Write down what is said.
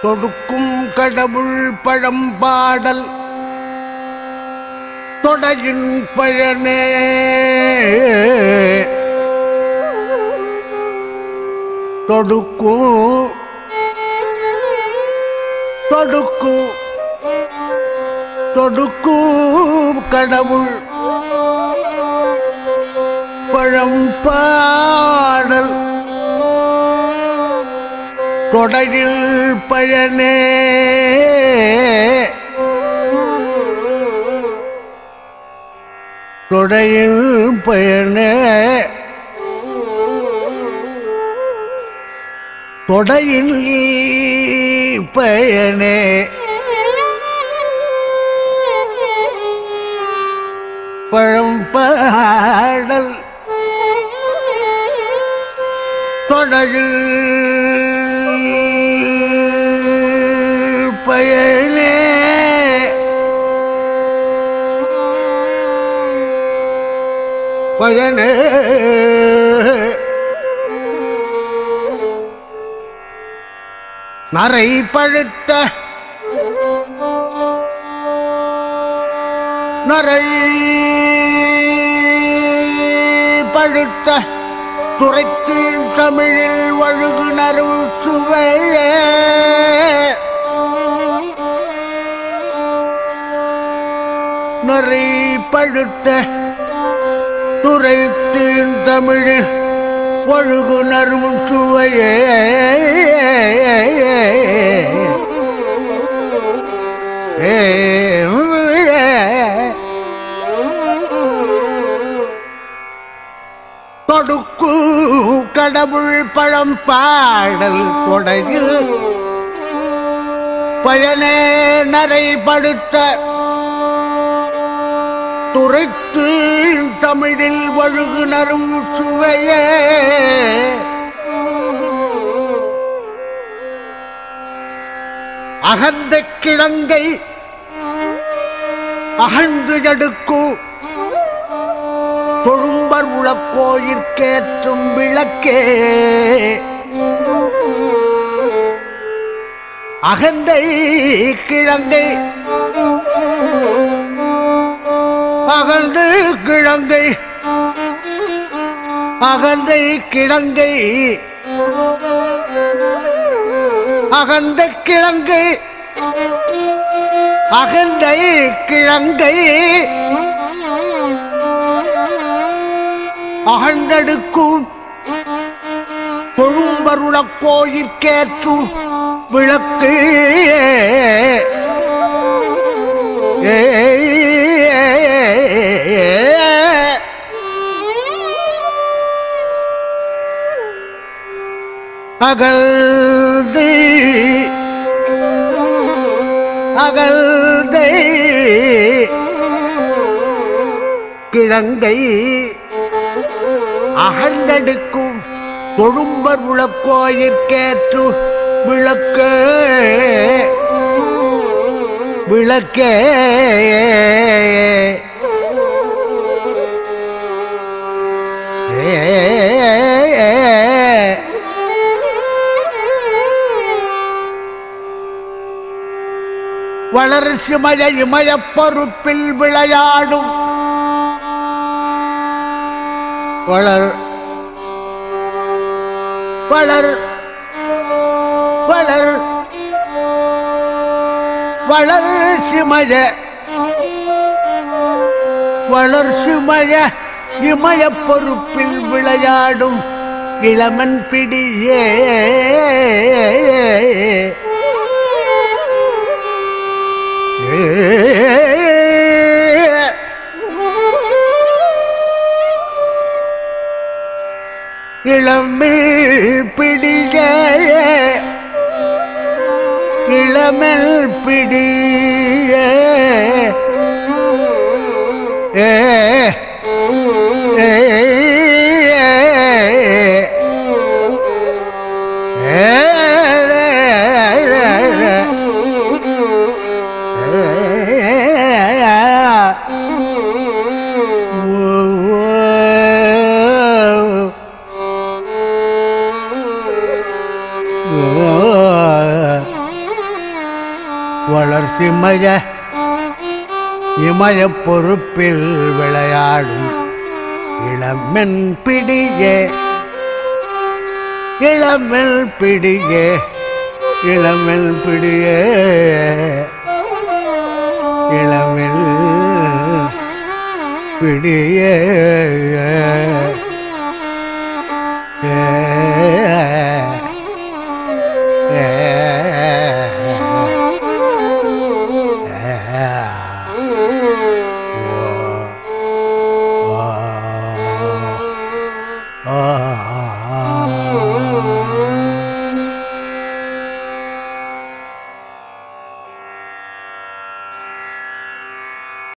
தொடுக்கும் கடவுள் பழம்பாடல் தொடரின் பயனே தொடுக்கும் தொடுக்கும் தொடுக்கும் கடவுள் பழம்பாடல் தொடரில் பயனே தொடையில் பயனே தொடையில் பயனே பழம்பாடல் தொடரில் பயனே பயனே நரை பழுத்த நரை பழுத்த துரைத்தீன் தமிழில் வழுகுணரு சுவையே நரை பழுத்த துரைத்தீன் தமிழில் ஒழுகுணரும் சுவையே தொடுக்கு கடவுள் பழம் பாடல் தொடரில் பயனே நரைபடுத்த துரைத்து தமிழில் வழுகுணரும் சுவையே அகந்த கிழங்கை அகழ்ந்து எடுக்கு தொழும்பர் உளக்கோயிற்கேற்றும் விளக்கே அகந்தை கிழங்கை அகன்று கிழங்கை அகந்தை கிழங்கை அகந்த கிழங்கை அகந்தை கிழங்கை அகழ்ந்தெடுக்கும் கொழும்பருள கோயிற்கேற்றும் விளக்கு ஏ அகல்து அகல்தை கிழங்கை அகழ்ந்தெடுக்கும் கொழும்பர் உளக்கோயிற்கேற்று விளக்கு விளக்கே ஏ வளர்ச்சிமய இமயப் பொறுப்பில் விளையாடும் வளர் வளர் வளர் வளர்ச்சிமய வளர்ச்சிமய இமயப் பொறுப்பில் விளையாடும் இளமன் பிடியே இளமில் பிடிய இளமல் பிடிய ஏ ஏ வளர்ச்சிமய இமய பொறுப்பில் விளையாடும் இளமென் பிடியே இளமெல் பிடியே இளமெல் பிடியே இளமெல் பிடியே ஆ